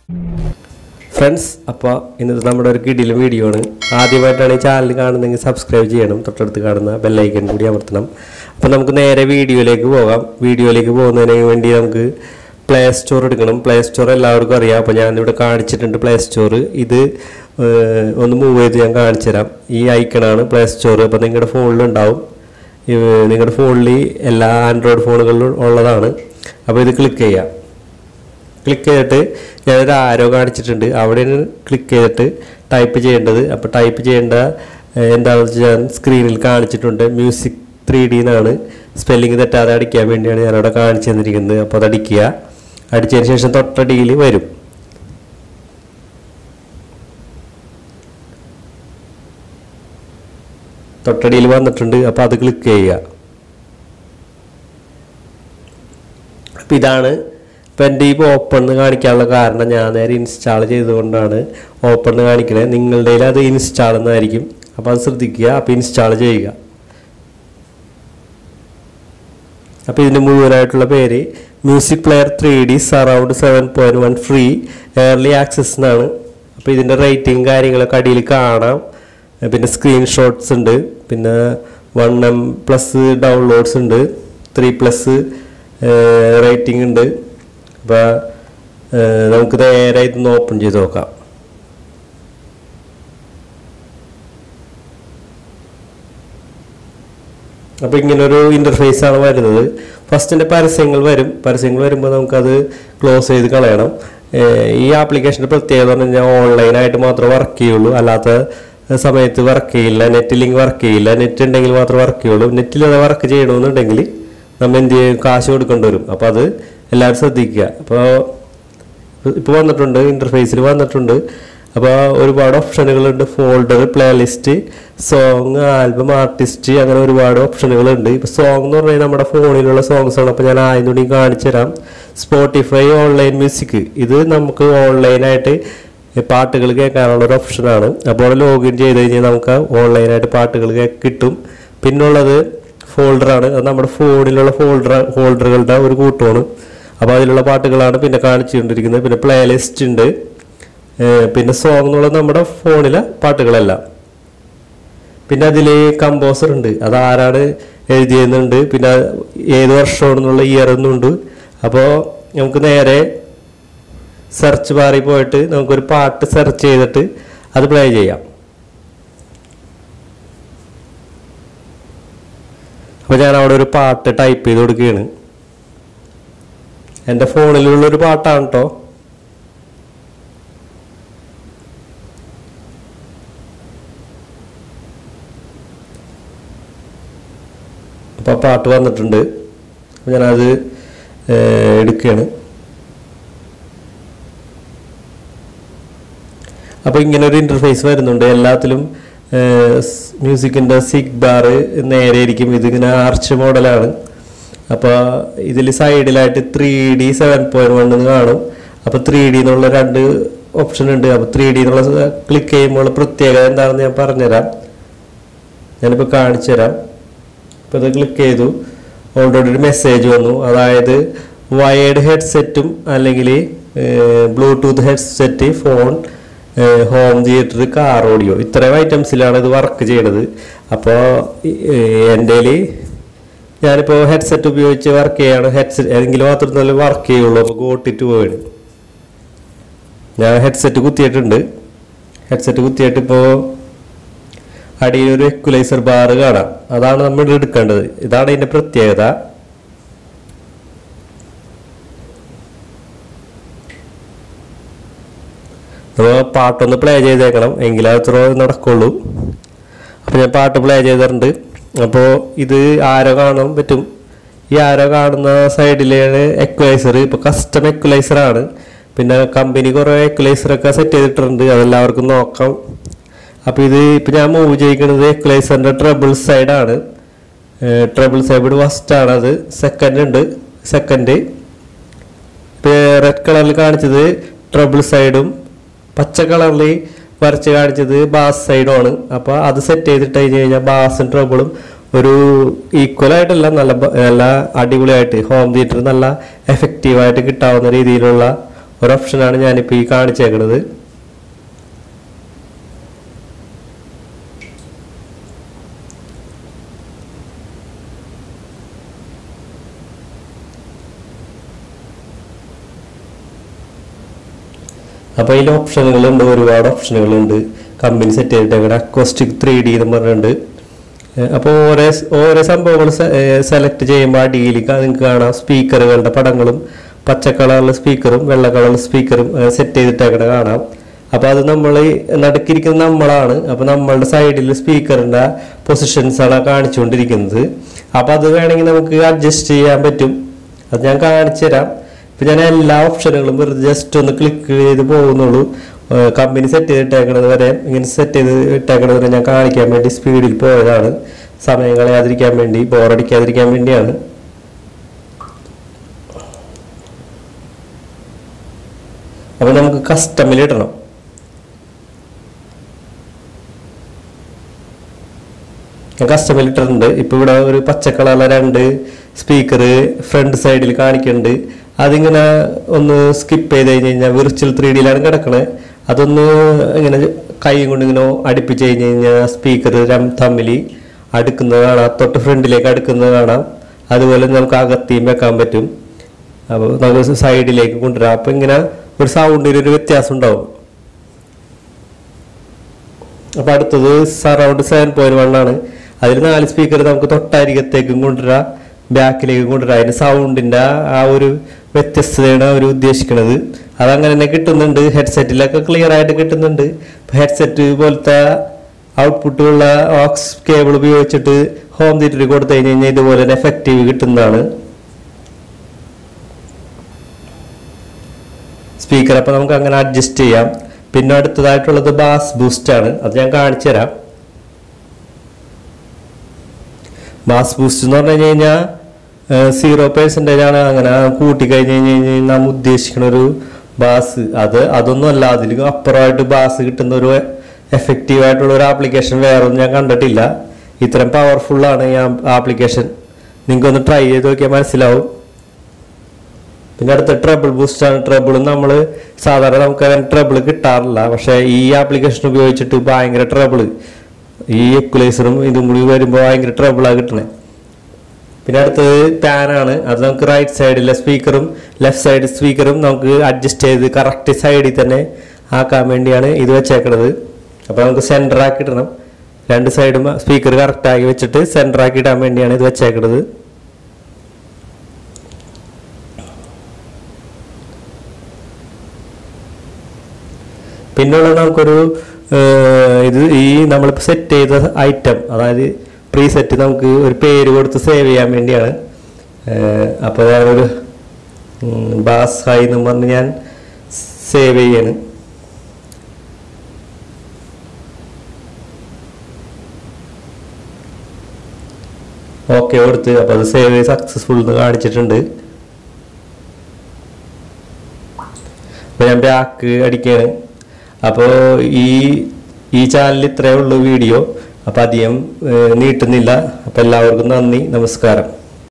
friends അപ്പോൾ ഇന്നത്തെ നമ്മുടെ ഒരു കിടിലും വീഡിയോ ആണ് ആദ്യമായിട്ടാണ് ഈ ചാനൽ കാണുന്നതെങ്കിൽ സബ്സ്ക്രൈബ് ചെയ്യണം തൊട്ടടുത്ത് കാണുന്ന ബെല്ലൈക്കൻ കൂടി അമർത്തണം അപ്പോൾ നമുക്ക് നേരെ വീഡിയോയിലേക്ക് പോകാം വീഡിയോയിലേക്ക് പോകുന്നതിന് വേണ്ടി നമുക്ക് പ്ലേ സ്റ്റോർ എടുക്കണം പ്ലേ സ്റ്റോർ എല്ലാവർക്കും അറിയാം അപ്പോൾ ഞാനിവിടെ കാണിച്ചിട്ടുണ്ട് പ്ലേ സ്റ്റോർ ഇത് ഏഹ്, ഒന്ന് മൂവ് ചെയ്ത് ഞാൻ കാണിച്ചു തരാം ഈ ഐക്കണാണ് പ്ലേ സ്റ്റോർ അപ്പോൾ നിങ്ങളുടെ ഫോണിലുണ്ടാവും ഇത് നിങ്ങളുടെ ഫോണിൽ എല്ലാ ആൻഡ്രോയിഡ് ഫോണുകളിലും ഉള്ളതാണ് അപ്പോൾ ഇത് ക്ലിക്ക് ചെയ്യാം ക്ലിക്ക് ചെയ്തിട്ട് ഞാനൊരു ആരോ കാണിച്ചിട്ടുണ്ട് അവിടെയാണ് ക്ലിക്ക് ചെയ്തിട്ട് ടൈപ്പ് ചെയ്യേണ്ടത് അപ്പോൾ ടൈപ്പ് ചെയ്യേണ്ട ഏഹ്, എന്താണെന്ന് വെച്ചാൽ ഞാൻ സ്ക്രീനിൽ കാണിച്ചിട്ടുണ്ട് മ്യൂസിക് ത്രീ ഡി എന്നാണ് സ്പെല്ലിംഗ് തെറ്റാതെ അടിക്കാൻ വേണ്ടിയാണ് ഞാനവിടെ കാണിച്ചു തന്നിരിക്കുന്നത് അപ്പോൾ അത് അടിക്കുക അടിച്ചതിന് ശേഷം തൊട്ടടിയിൽ വരും തൊട്ടടിയിൽ വന്നിട്ടുണ്ട് അപ്പോൾ അത് ക്ലിക്ക് ചെയ്യുക അപ്പം ഇതാണ് ഇപ്പം എൻ്റെ ഈ ഓപ്പൺ എന്ന് കാണിക്കാനുള്ള കാരണം ഞാൻ നേരെ ഇൻസ്റ്റാൾ ചെയ്തുകൊണ്ടാണ് ഓപ്പൺ എന്ന് കാണിക്കണത് നിങ്ങളുടെ കയ്യിൽ അത് ഇൻസ്റ്റാൾ എന്നായിരിക്കും അപ്പോൾ അത് ശ്രദ്ധിക്കുക അപ്പോൾ ഇൻസ്റ്റാൾ ചെയ്യുക അപ്പോൾ ഇതിൻ്റെ മുഴുവനായിട്ടുള്ള പേര് music player three D surround seven point one free early access എന്നാണ് അപ്പോൾ ഇതിൻ്റെ റേറ്റിംഗ് കാര്യങ്ങളൊക്കെ അടിയിൽ കാണാം പിന്നെ സ്ക്രീൻഷോട്ട്സ് ഉണ്ട് പിന്നെ വൺ എം പ്ലസ് ഡൗൺലോഡ്സ് ഉണ്ട് ത്രീ പ്ലസ് റേറ്റിംഗ് ഉണ്ട് അപ്പോൾ നമുക്ക് നേരെ ഇതൊന്ന് ഓപ്പൺ ചെയ്ത് നോക്കാം അപ്പോൾ ഇങ്ങനൊരു ഇൻ്റർഫേസ് ആണ് വരുന്നത് ഫസ്റ്റിൻ്റെ പരസ്യങ്ങൾ വരും പരസ്യങ്ങൾ വരുമ്പോൾ നമുക്കത് ക്ലോസ് ചെയ്ത് കളയണം ഏഹ് ഈ ആപ്ലിക്കേഷൻ്റെ പ്രത്യേകത എന്ന് പറഞ്ഞാൽ ഓൺലൈനായിട്ട് മാത്രമേ വർക്ക് ചെയ്യുള്ളൂ അല്ലാത്ത സമയത്ത് വർക്ക് ചെയ്യില്ല നെറ്റ് ലിങ്ക് വർക്ക് ചെയ്യില്ല നെറ്റ് ഉണ്ടെങ്കിൽ മാത്രമേ വർക്ക് ചെയ്യുള്ളൂ നെറ്റിലത് വർക്ക് ചെയ്യണമെന്നുണ്ടെങ്കിൽ നമ്മൾ എന്ത് ചെയ്യും കാശ് കൊടുക്കേണ്ടി വരും അപ്പോൾ അത് എല്ലാവരും ശ്രദ്ധിക്കുക അപ്പോൾ ഇപ്പോൾ വന്നിട്ടുണ്ട് ഇൻ്റർഫേസിൽ വന്നിട്ടുണ്ട് അപ്പോൾ ഒരുപാട് ഓപ്ഷനുകളുണ്ട് folder playlist song album artist അങ്ങനെ ഒരുപാട് ഓപ്ഷനുകളുണ്ട് ഇപ്പോൾ സോങ് എന്ന് പറഞ്ഞാൽ നമ്മുടെ ഫോണിലുള്ള സോങ്സ് ആണ് അപ്പോൾ ഞാൻ ആദ്യം കൂടി കാണിച്ചു തരാം സ്പോട്ടിഫൈ ഓൺലൈൻ മ്യൂസിക് ഇത് നമുക്ക് ഓൺലൈനായിട്ട് പാട്ടുകൾ കേൾക്കാനുള്ള ഒരു ഓപ്ഷനാണ് അപ്പോൾ ലോഗിൻ ചെയ്ത് കഴിഞ്ഞാൽ നമുക്ക് ഓൺലൈനായിട്ട് പാട്ടുകൾ കേ- കിട്ടും പിന്നുള്ളത് ഫോൾഡറാണ് അത് നമ്മുടെ ഫോണിലുള്ള ഫോൾഡർ ഫോൾഡറുകളുടെ ഒരു കൂട്ടമാണ് അപ്പോൾ അതിലുള്ള പാട്ടുകളാണ് പിന്നെ കാണിച്ചുകൊണ്ടിരിക്കുന്നത് പിന്നെ പ്ലേലിസ്റ്റ് ഉണ്ട് ഏഹ് പിന്നെ സോങ് എന്നുള്ളത് നമ്മുടെ ഫോണിലെ പാട്ടുകളെല്ലാം പിന്നെ അതിൽ കമ്പോസർ ഉണ്ട് അത് ആരാണ് എഴുതിയെന്നുണ്ട് പിന്നെ ഏത് വർഷമാണെന്നുള്ള ഇയർ എന്നുണ്ട് അപ്പോൾ നമുക്ക് നേരെ സെർച്ച് ബാറിൽ പോയിട്ട് നമുക്കൊരു പാട്ട് സെർച്ച് ചെയ്തിട്ട് അത് പ്ലേ ചെയ്യാം അപ്പോൾ ഞാൻ അവിടെ ഒരു പാട്ട് ടൈപ്പ് ചെയ്ത് കൊടുക്കുകയാണ് എൻ്റെ ഫോണിലുള്ള ഒരു പാട്ടാണ് കേട്ടോ അപ്പോൾ ആ പാട്ട് വന്നിട്ടുണ്ട് അപ്പോൾ ഞാനത് ഏഹ്, എടുക്കുകയാണ് അപ്പോൾ ഇങ്ങനെ ഒരു ഇൻ്റർഫേസ് വരുന്നുണ്ട് എല്ലാത്തിലും മ്യൂസിക്കിൻ്റെ സിഗ് ബാർ നേരെ ഇരിക്കും ഇതിങ്ങനെ ആർച്ച് മോഡലാണ് അപ്പോൾ ഇതിൽ സൈഡിലായിട്ട് three D seven point one എന്ന് കാണും അപ്പോൾ ത്രീ ഡി എന്നുള്ള രണ്ട് ഓപ്ഷൻ ഉണ്ട് അപ്പോൾ ത്രീ ഡി എന്നുള്ള ക്ലിക്ക് ചെയ്യുമ്പോൾ പ്രത്യേകത എന്താണെന്ന് ഞാൻ പറഞ്ഞുതരാം ഞാനിപ്പോൾ കാണിച്ചു തരാം ഇപ്പോൾ ഇത് ക്ലിക്ക് ചെയ്തു ഓൾറെഡി ഒരു മെസ്സേജ് വന്നു അതായത് വയേർഡ് ഹെഡ്സെറ്റും അല്ലെങ്കിൽ bluetooth headset phone home theatre car audio ഇത്രയും ഐറ്റംസിലാണ് ഇത് വർക്ക് ചെയ്യണത് അപ്പോൾ എൻ്റെ ഞാനിപ്പോൾ ഹെഡ്സെറ്റ് ഉപയോഗിച്ച് വർക്ക് ചെയ്യാണ് ഹെഡ്സെറ്റ് ഏതെങ്കിലും മാത്രമേ വർക്ക് ചെയ്യുള്ളൂ അപ്പോൾ ഗോട്ടിട്ട് പോവാണ് ഞാൻ ഹെഡ്സെറ്റ് കുത്തിയിട്ടുണ്ട് ഹെഡ്സെറ്റ് കുത്തിയിട്ട് ഇപ്പോൾ അടിയിൽ ഒരു എക്വലൈസർ ബാർ കാണാം അതാണ് നമ്മൾ എടുക്കേണ്ടത് ഇതാണ് ഇതിന്റെ പ്രത്യേകത നമ്മൾ പാട്ടൊന്ന് പ്ലേ ചെയ്തേക്കണം എങ്കിലേ അത്ര നടക്കുള്ളൂ അപ്പോൾ ഞാൻ പാട്ട് പ്ലേ ചെയ്തിട്ടുണ്ട് അപ്പോൾ ഇത് ആരോ കാണാൻ പറ്റും ഈ ആരോ കാണുന്ന സൈഡിലാണ് എക്വലൈസർ ഇപ്പോൾ കസ്റ്റം എക്വലൈസർ ആണ് പിന്നെ കമ്പനി കുറേ എക്വലൈസർ ഒക്കെ സെറ്റ് ചെയ്തിട്ടുണ്ട് അതെല്ലാവർക്കും നോക്കാം അപ്പോൾ ഇത് ഇപ്പം ഞാൻ മൂവ് ചെയ്യിക്കുന്നത് എക്വലൈസറിൻ്റെ ട്രബിൾ സൈഡാണ് ട്രബിൾ സൈഡ് ഫസ്റ്റ് ആണ് അത് സെക്കൻഡ് ഉണ്ട് സെക്കൻഡ് റെഡ് കളറിൽ കാണിച്ചത് ട്രബിൾ സൈഡും പച്ച കളറിൽ വരച്ച് കാണിച്ചത് ബാസ് സൈഡുമാണ് അപ്പോൾ അത് സെറ്റ് ചെയ്തിട്ട് കഴിഞ്ഞ് കഴിഞ്ഞാൽ ബാസും ട്രബിളും ഒരു ഈക്വൽ ആയിട്ടല്ല നല്ല ബ- നല്ല അടിപൊളിയായിട്ട് ഹോം തിയേറ്റർ നല്ല എഫക്റ്റീവായിട്ട് കിട്ടാവുന്ന രീതിയിലുള്ള ഒരു ഓപ്ഷനാണ് ഞാനിപ്പോൾ ഈ കാണിച്ചേക്കുന്നത് അപ്പോൾ അതിൽ ഓപ്ഷനുകളുണ്ട് ഒരുപാട് ഓപ്ഷനുകളുണ്ട് കമ്പനി സെറ്റ് ചെയ്തിട്ട് അക്വസ്റ്റിക് ത്രീ ഡി എന്ന് പറഞ്ഞിട്ടുണ്ട് അപ്പോൾ ഓരോ ഓരോ സംഭവങ്ങൾ സെലക്ട് ചെയ്യുമ്പോൾ അടിയിൽ നിങ്ങൾക്ക് കാണാം സ്പീക്കറുകളുടെ പടങ്ങളും പച്ച കളറിലെ സ്പീക്കറും വെള്ള കളറിലെ സ്പീക്കറും സെറ്റ് ചെയ്തിട്ടേക്കണ കാണാം അപ്പോൾ അത് നമ്മൾ നടുക്കിരിക്കുന്ന നമ്മളാണ് അപ്പോൾ നമ്മളുടെ സൈഡിൽ സ്പീക്കറിൻ്റെ പൊസിഷൻസ് ആണ് കാണിച്ചുകൊണ്ടിരിക്കുന്നത് അപ്പോൾ അത് വേണമെങ്കിൽ നമുക്ക് അഡ്ജസ്റ്റ് ചെയ്യാൻ പറ്റും അത് ഞാൻ കാണിച്ചു തരാം ഇപ്പം ഞാൻ എല്ലാ ഓപ്ഷനുകളും വെറുതെ ജസ്റ്റ് ഒന്ന് ക്ലിക്ക് ചെയ്ത് പോകുന്നുള്ളൂ കമ്പനി സെറ്റ് ചെയ്തിട്ടേക്കണത് വരെ ഇങ്ങനെ സെറ്റ് ചെയ്ത് ഇട്ടേക്കണത് വരെ ഞാൻ കാണിക്കാൻ വേണ്ടി സ്പീഡിൽ പോയതാണ് സമയം കളയാതിരിക്കാൻ വേണ്ടി ബോറടിക്കാതിരിക്കാൻ വേണ്ടിയാണ് അപ്പോൾ നമുക്ക് കസ്റ്റമിൽ ഇടണം ഞാൻ കസ്റ്റമർ ഇട്ടിട്ടുണ്ട് ഇപ്പൊ ഇവിടെ ഒരു പച്ച കളറിലെ രണ്ട് സ്പീക്കർ ഫ്രണ്ട് സൈഡിൽ കാണിക്കുന്നുണ്ട് അതിങ്ങനെ ഒന്ന് സ്കിപ്പ് ചെയ്ത് കഴിഞ്ഞ് കഴിഞ്ഞാൽ വിർച്വൽ ത്രീ ഡിയിലാണ് കിടക്കണത് അതൊന്ന് ഇങ്ങനെ കൈ കൊണ്ട് ഇങ്ങനെ അടുപ്പിച്ച് കഴിഞ്ഞ് കഴിഞ്ഞാൽ സ്പീക്കർ തമ്മിൽ അടുക്കുന്നത് കാണാം തൊട്ട് ഫ്രണ്ടിലേക്ക് അടുക്കുന്നത് കാണാം അതുപോലെ നമുക്ക് അകത്തിയും വെക്കാൻ പറ്റും അപ്പോൾ നമുക്ക് സൈഡിലേക്ക് കൊണ്ടുവരാം അപ്പം ഇങ്ങനെ ഒരു സൗണ്ടിൽ ഒരു വ്യത്യാസം ഉണ്ടാവും അപ്പൊ അടുത്തത് സറൗണ്ട് സെവൻ പോയിന്റ് വൺ ആണ് അതിൽ നാല് സ്പീക്കർ നമുക്ക് തൊട്ടരികത്തേക്കും കൊണ്ടുവരാം ബാക്കിലേക്ക് കൊണ്ടുവരാം അതിന്റെ സൗണ്ടിന്റെ ആ ഒരു വ്യത്യസ്തതയാണ് അവർ ഉദ്ദേശിക്കുന്നത് അതങ്ങനെ തന്നെ കിട്ടുന്നുണ്ട് ഹെഡ്സെറ്റിലൊക്കെ ക്ലിയർ ആയിട്ട് കിട്ടുന്നുണ്ട് ഹെഡ്സെറ്റ് പോലത്തെ ഔട്ട്പുട്ടുള്ള ഓക്സ് കേബിൾ ഉപയോഗിച്ചിട്ട് ഹോം തിയേറ്ററിൽ കൊടുത്തു കഴിഞ്ഞ് കഴിഞ്ഞാൽ ഇതുപോലെ തന്നെ എഫക്റ്റീവ് കിട്ടുന്നതാണ് സ്പീക്കർ അപ്പോൾ നമുക്ക് അങ്ങനെ അഡ്ജസ്റ്റ് ചെയ്യാം പിന്നെ അടുത്തതായിട്ടുള്ളത് ബാസ് ബൂസ്റ്റ് ആണ് അത് ഞാൻ കാണിച്ചു തരാം ബാസ് ബൂസ്റ്റ് എന്ന് പറഞ്ഞു കഴിഞ്ഞ് കഴിഞ്ഞാൽ സീറോ പെർസെൻറ്റേജ് ആണ് അങ്ങനെ കൂട്ടി കഴിഞ്ഞ് കഴിഞ്ഞ് കഴിഞ്ഞാൽ നാം ഉദ്ദേശിക്കുന്ന ഒരു ബാസ് അത് അതൊന്നും അല്ല അതിൽ അപ്പുറമായിട്ട് ബാസ് കിട്ടുന്ന ഒരു എഫക്റ്റീവ് ആയിട്ടുള്ള ഒരു ആപ്ലിക്കേഷൻ വേറെ ഒന്നും ഞാൻ കണ്ടിട്ടില്ല ഇത്രയും പവർഫുൾ ആണ് ഈ ആപ്ലിക്കേഷൻ നിങ്ങൾക്കൊന്ന് ട്രൈ ചെയ്ത് നോക്കിയാൽ മനസ്സിലാവും പിന്നെ അടുത്ത ട്രബിൾ ബൂസ്റ്റ് ആണ് ട്രബിളും നമ്മൾ സാധാരണ നമുക്ക് അങ്ങനെ ട്രബിൾ കിട്ടാറില്ല പക്ഷെ ഈ ആപ്ലിക്കേഷൻ ഉപയോഗിച്ചിട്ട് ഭയങ്കര ട്രബിൾ ഈ എക്വലൈസറും ഇതും കൂടി വരുമ്പോൾ ഭയങ്കര ട്രബിളാണ് കിട്ടണേ പിന്നെ അടുത്തത് പാനാണ് അത് നമുക്ക് റൈറ്റ് സൈഡിലെ സ്പീക്കറും ലെഫ്റ്റ് സൈഡ് സ്പീക്കറും നമുക്ക് അഡ്ജസ്റ്റ് ചെയ്ത് കറക്റ്റ് സൈഡിൽ തന്നെ ആക്കാൻ വേണ്ടിയാണ് ഇത് വെച്ചേക്കണത് അപ്പോൾ നമുക്ക് സെൻറ്റർ ആക്കി ഇടണം രണ്ട് സൈഡും സ്പീക്കർ കറക്റ്റ് ആക്കി വെച്ചിട്ട് സെൻറ്റർ ആക്കി ഇടാൻ വേണ്ടിയാണ് ഇത് വെച്ചേക്കണത് പിന്നെയുള്ള നമുക്കൊരു ഏഹ്, ഇത് ഈ നമ്മളിപ്പോൾ സെറ്റ് ചെയ്ത ഐറ്റം അതായത് പ്രീ സെറ്റ് നമുക്ക് ഒരു പേര് കൊടുത്ത് സേവ് ചെയ്യാൻ വേണ്ടിയാണ് അപ്പോൾ ഞാനൊരു ഉം, ബാസ് ഹൈ എന്ന് പറഞ്ഞ് ഞാൻ സേവ് ചെയ്യാണ് ഓക്കെ കൊടുത്ത് അപ്പോൾ അത് സേവ് സക്സസ്ഫുൾ എന്ന് കാണിച്ചിട്ടുണ്ട് അപ്പോൾ ഞാൻ ബാക്ക് അടിക്കുകയാണ് അപ്പോൾ ഈ ഈ ചാനലിൽ ഇത്രയേ ഉള്ളൂ വീഡിയോ അപ്പോൾ അധികം ഏഹ്, നീട്ടുന്നില്ല അപ്പോൾ എല്ലാവർക്കും നന്ദി നമസ്കാരം